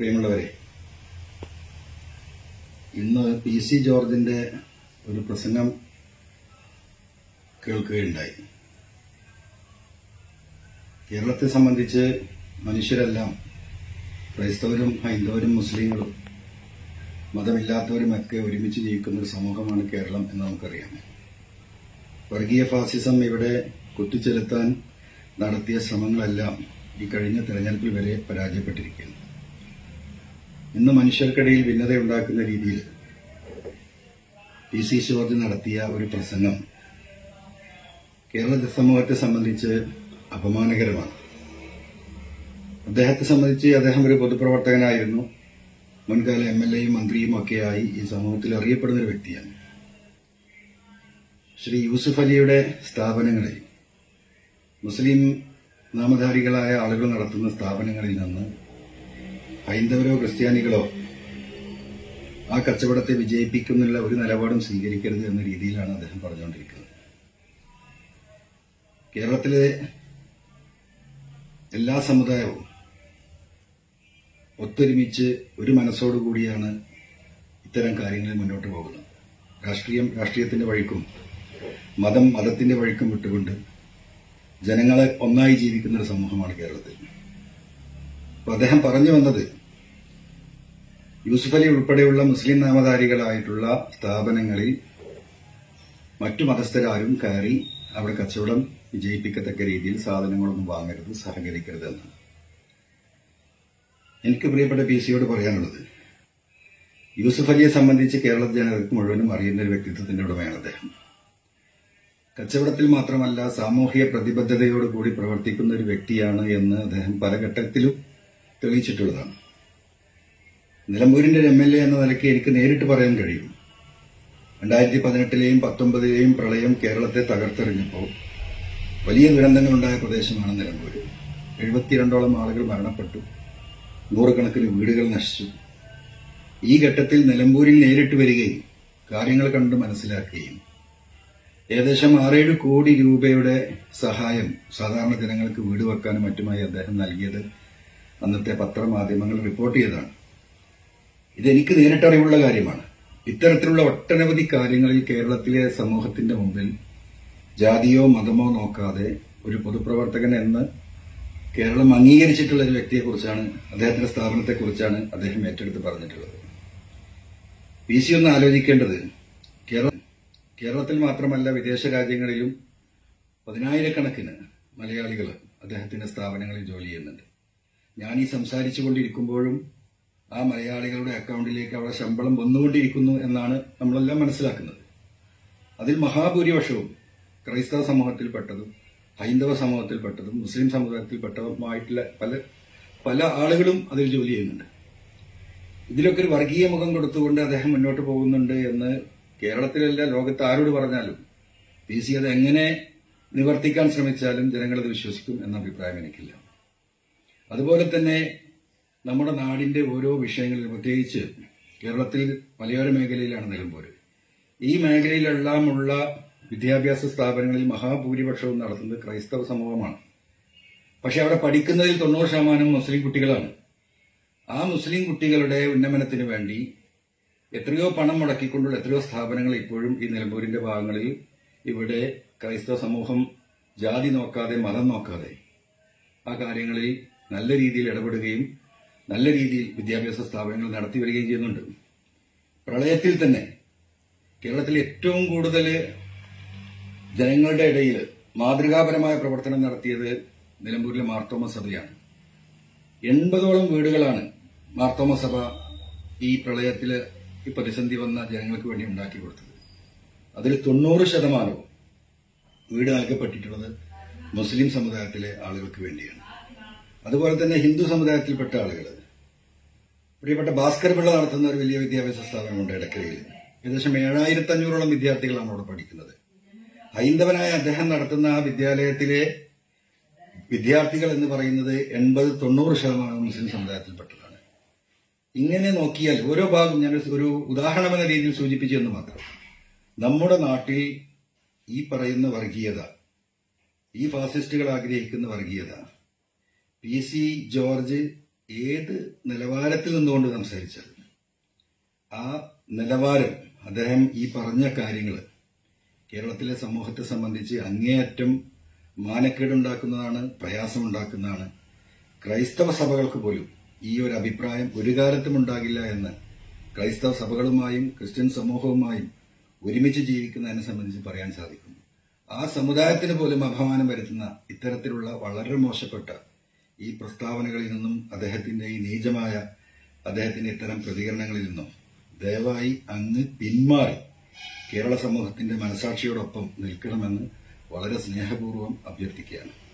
പ്രിയമുള്ളവരെ ഇന്ന് P C ജോർജിന്റെ ഒരു പ്രസംഗം കേൾക്കുകയുണ്ടായി കേരളത്തെ സംബന്ധിച്ച് മനുഷ്യരെല്ലാം ക്രൈസ്തവരും ഹൈന്ദവരും മുസ്ലിങ്ങളും മതമില്ലാത്തവരുമൊക്കെ ഒരുമിച്ച് ജീവിക്കുന്ന ഒരു സമൂഹമാണ് കേരളം എന്ന് നമുക്കറിയാം വർഗീയ ഫാസിസം ഇവിടെ കുത്തിച്ചെലുത്താൻ നടത്തിയ ശ്രമങ്ങളെല്ലാം ഈ കഴിഞ്ഞ തെരഞ്ഞെടുപ്പിൽ വരെ പരാജയപ്പെട്ടിരിക്കുന്നു ഇന്ന് മനുഷ്യർക്കിടയിൽ ഭിന്നതയുണ്ടാക്കുന്ന രീതിയിൽ പി സി ജോർജ് നടത്തിയ ഒരു പ്രസംഗം കേരള സമൂഹത്തെ സംബന്ധിച്ച് അപമാനകരമാണ് അദ്ദേഹത്തെ സംബന്ധിച്ച് അദ്ദേഹം ഒരു പൊതുപ്രവർത്തകനായിരുന്നു മുൻകാല എം എൽ എയും മന്ത്രിയും ഒക്കെയായി ഈ സമൂഹത്തിൽ അറിയപ്പെടുന്ന ഒരു വ്യക്തിയാണ് ശ്രീ യൂസുഫ് അലിയുടെ സ്ഥാപനങ്ങളിൽ മുസ്ലിം നാമധാരികളായ ആളുകൾ നടത്തുന്ന സ്ഥാപനങ്ങളിൽ നിന്ന് ഹൈന്ദവരോ ക്രിസ്ത്യാനികളോ ആ കച്ചവടത്തെ വിജയിപ്പിക്കുന്നുള്ള ഒരു നിലപാടും സ്വീകരിക്കരുത് എന്ന രീതിയിലാണ് അദ്ദേഹം പറഞ്ഞുകൊണ്ടിരിക്കുന്നത് കേരളത്തിലെ എല്ലാ സമുദായവും ഒത്തൊരുമിച്ച് ഒരു മനസ്സോടുകൂടിയാണ് ഇത്തരം കാര്യങ്ങളിൽ മുന്നോട്ട് പോകുന്നത് രാഷ്ട്രീയം രാഷ്ട്രീയത്തിന്റെ വഴിക്കും മതം മതത്തിന്റെ വഴിക്കും വിട്ടുകൊണ്ട് ജനങ്ങളെ ഒന്നായി ജീവിക്കുന്ന ഒരു സമൂഹമാണ് കേരളത്തിൽ അപ്പൊ അദ്ദേഹം പറഞ്ഞു വന്നത് യൂസുഫ് അലി ഉൾപ്പെടെയുള്ള മുസ്ലിം നാമധാരികളായിട്ടുള്ള സ്ഥാപനങ്ങളിൽ മറ്റു മതസ്ഥരാരും കയറി അവിടെ കച്ചവടം വിജയിപ്പിക്കത്തക്ക രീതിയിൽ സാധനങ്ങളൊന്നും വാങ്ങരുത് സഹകരിക്കരുത് എന്നാണ് എനിക്ക് പ്രിയപ്പെട്ട പി സിയോട് പറയാനുള്ളത് യൂസുഫ് അലിയെ സംബന്ധിച്ച് കേരള ജനതയ്ക്ക് മുഴുവനും അറിയുന്ന ഒരു വ്യക്തിത്വത്തിന്റെ ഉടമയാണ് അദ്ദേഹം കച്ചവടത്തിൽ മാത്രമല്ല സാമൂഹിക പ്രതിബദ്ധതയോടുകൂടി പ്രവർത്തിക്കുന്ന ഒരു വ്യക്തിയാണ് എന്ന് അദ്ദേഹം പല ഘട്ടത്തിലും തെളിയിച്ചിട്ടുള്ളതാണ് നിലമ്പൂരിന്റെ ഒരു എം എൽ എ എന്ന നിലയ്ക്ക് എനിക്ക് നേരിട്ട് പറയാൻ കഴിയും രണ്ടായിരത്തി പതിനെട്ടിലെയും പത്തൊമ്പതിലെയും പ്രളയം കേരളത്തെ തകർത്തെറിഞ്ഞപ്പോൾ വലിയ ദുരന്തങ്ങളുണ്ടായ പ്രദേശമാണ് നിലമ്പൂർ എഴുപത്തിരണ്ടോളം ആളുകൾ മരണപ്പെട്ടു നൂറുകണക്കിന് വീടുകൾ നശിച്ചു ഈ ഘട്ടത്തിൽ നിലമ്പൂരിൽ നേരിട്ട് വരികയും കാര്യങ്ങൾ കണ്ട് മനസ്സിലാക്കുകയും ഏകദേശം ആറേഴ് കോടി രൂപയുടെ സഹായം സാധാരണ ജനങ്ങൾക്ക് വീട് വെക്കാനും മറ്റുമായി അദ്ദേഹം നൽകിയത് അന്നത്തെ പത്രമാധ്യമങ്ങൾ റിപ്പോർട്ട് ചെയ്തതാണ് ഇതെനിക്ക് നേരിട്ടറിവുള്ള കാര്യമാണ് ഇത്തരത്തിലുള്ള ഒട്ടനവധി കാര്യങ്ങളിൽ കേരളത്തിലെ സമൂഹത്തിന്റെ മുമ്പിൽ ജാതിയോ മതമോ നോക്കാതെ ഒരു പൊതുപ്രവർത്തകൻ എന്ന് കേരളം അംഗീകരിച്ചിട്ടുള്ള ഒരു വ്യക്തിയെക്കുറിച്ചാണ് അദ്ദേഹത്തിന്റെ സ്ഥാപനത്തെക്കുറിച്ചാണ് അദ്ദേഹം ഏറ്റെടുത്ത് പറഞ്ഞിട്ടുള്ളത് പി സി ഒന്ന് ആലോചിക്കേണ്ടത് കേരള കേരളത്തിൽ മാത്രമല്ല വിദേശ രാജ്യങ്ങളിലും പതിനായിരക്കണക്കിന് മലയാളികൾ അദ്ദേഹത്തിന്റെ സ്ഥാപനങ്ങളിൽ ജോലി ചെയ്യുന്നുണ്ട് ഞാൻ ഈ സംസാരിച്ചുകൊണ്ടിരിക്കുമ്പോഴും ആ മലയാളികളുടെ അക്കൗണ്ടിലേക്ക് അവിടെ ശമ്പളം വന്നുകൊണ്ടിരിക്കുന്നു എന്നാണ് നമ്മളെല്ലാം മനസ്സിലാക്കുന്നത് അതിൽ മഹാഭൂരിപക്ഷവും ക്രൈസ്തവ സമൂഹത്തിൽപ്പെട്ടതും ഹൈന്ദവ സമൂഹത്തിൽപ്പെട്ടതും മുസ്ലിം സമുദായത്തിൽപ്പെട്ടതുമായിട്ടുള്ള പല പല ആളുകളും അതിൽ ജോലി ചെയ്യുന്നുണ്ട് ഇതിലൊക്കെ ഒരു വർഗീയ മുഖം കൊടുത്തുകൊണ്ട് അദ്ദേഹം മുന്നോട്ട് പോകുന്നുണ്ട് എന്ന് കേരളത്തിലല്ല ലോകത്ത് ആരോട് പറഞ്ഞാലും പി സി അത് എങ്ങനെ നിവർത്തിക്കാൻ ശ്രമിച്ചാലും ജനങ്ങളത് വിശ്വസിക്കും എന്ന അഭിപ്രായം എനിക്കില്ല അതുപോലെ തന്നെ നമ്മുടെ നാടിന്റെ ഓരോ വിഷയങ്ങളിൽ പ്രത്യേകിച്ച് കേരളത്തിൽ മലയോര മേഖലയിലാണ് നിലമ്പൂർ ഈ മേഖലയിലെല്ലാമുള്ള വിദ്യാഭ്യാസ സ്ഥാപനങ്ങളിൽ മഹാഭൂരിപക്ഷവും നടത്തുന്നത് ക്രൈസ്തവ സമൂഹമാണ് പക്ഷെ അവിടെ പഠിക്കുന്നതിൽ തൊണ്ണൂറ് ശതമാനം മുസ്ലിം കുട്ടികളാണ് ആ മുസ്ലിം കുട്ടികളുടെ ഉന്നമനത്തിന് വേണ്ടി എത്രയോ പണം മുടക്കിക്കൊണ്ടുള്ള എത്രയോ സ്ഥാപനങ്ങൾ ഇപ്പോഴും ഈ നിലമ്പൂരിന്റെ ഭാഗങ്ങളിൽ ഇവിടെ ക്രൈസ്തവ സമൂഹം ജാതി നോക്കാതെ മതം നോക്കാതെ ആ കാര്യങ്ങളിൽ നല്ല രീതിയിൽ ഇടപെടുകയും നല്ല രീതിയിൽ വിദ്യാഭ്യാസ സ്ഥാപനങ്ങൾ നടത്തി വരികയും ചെയ്യുന്നുണ്ട് പ്രളയത്തിൽ തന്നെ കേരളത്തിൽ ഏറ്റവും കൂടുതൽ ജനങ്ങളുടെ ഇടയിൽ മാതൃകാപരമായ പ്രവർത്തനം നടത്തിയത് നിലമ്പൂരിലെ മാർത്തോമ സഭയാണ് എൺപതോളം വീടുകളാണ് മാർത്തോമ സഭ ഈ പ്രളയത്തിൽ ഈ പ്രതിസന്ധി വന്ന ജനങ്ങൾക്ക് വേണ്ടി ഉണ്ടാക്കി കൊടുത്തത് അതിൽ തൊണ്ണൂറ് ശതമാനവും വീട് നൽകപ്പെട്ടിട്ടുള്ളത് മുസ്ലിം സമുദായത്തിലെ ആളുകൾക്ക് വേണ്ടിയാണ് അതുപോലെ തന്നെ ഹിന്ദു സമുദായത്തിൽപ്പെട്ട ആളുകൾ പ്രിയപ്പെട്ട ഭാസ്കർ പിള്ള നടത്തുന്ന ഒരു വലിയ വിദ്യാഭ്യാസ സ്ഥാപനമുണ്ട് ഇടക്കരയിൽ ഏകദേശം ഏഴായിരത്തി അഞ്ഞൂറോളം വിദ്യാർത്ഥികളാണ് അവിടെ പഠിക്കുന്നത് ഹൈന്ദവനായ അദ്ദേഹം നടത്തുന്ന ആ വിദ്യാലയത്തിലെ വിദ്യാർത്ഥികൾ എന്ന് പറയുന്നത് എൺപത് തൊണ്ണൂറ് ശതമാനം മുസ്ലിം സമുദായത്തിൽപ്പെട്ടതാണ് ഇങ്ങനെ നോക്കിയാൽ ഓരോ ഭാഗം ഞാൻ ഒരു ഉദാഹരണം എന്ന രീതിയിൽ സൂചിപ്പിച്ചു എന്ന് മാത്രം നമ്മുടെ നാട്ടിൽ ഈ പറയുന്ന വർഗീയത ഈ ഫാസിസ്റ്റുകൾ ആഗ്രഹിക്കുന്ന വർഗീയത പി സി ജോർജ് ഏത് നിലവാരത്തിൽ നിന്നുകൊണ്ട് സംസാരിച്ചത് ആ നിലവാരം അദ്ദേഹം ഈ പറഞ്ഞ കാര്യങ്ങൾ കേരളത്തിലെ സമൂഹത്തെ സംബന്ധിച്ച് അങ്ങേയറ്റം മാനക്കേടുണ്ടാക്കുന്നതാണ് പ്രയാസമുണ്ടാക്കുന്നതാണ് ക്രൈസ്തവ സഭകൾക്ക് പോലും ഈ ഒരു അഭിപ്രായം ഒരു കാലത്തും ഉണ്ടാകില്ല എന്ന് ക്രൈസ്തവ സഭകളുമായും ക്രിസ്ത്യൻ സമൂഹവുമായും ഒരുമിച്ച് ജീവിക്കുന്നതിനെ സംബന്ധിച്ച് പറയാൻ സാധിക്കും ആ സമുദായത്തിന് പോലും അപമാനം വരുത്തുന്ന ഇത്തരത്തിലുള്ള വളരെ മോശപ്പെട്ട ഈ പ്രസ്താവനകളിൽ നിന്നും അദ്ദേഹത്തിന്റെ ഈ നീചമായ അദ്ദേഹത്തിന്റെ ഇത്തരം പ്രതികരണങ്ങളിൽ നിന്നും ദയവായി അങ്ങ് പിന്മാറി കേരള സമൂഹത്തിന്റെ മനസാക്ഷിയോടൊപ്പം നിൽക്കണമെന്ന് വളരെ സ്നേഹപൂർവ്വം അഭ്യർത്ഥിക്കുകയാണ്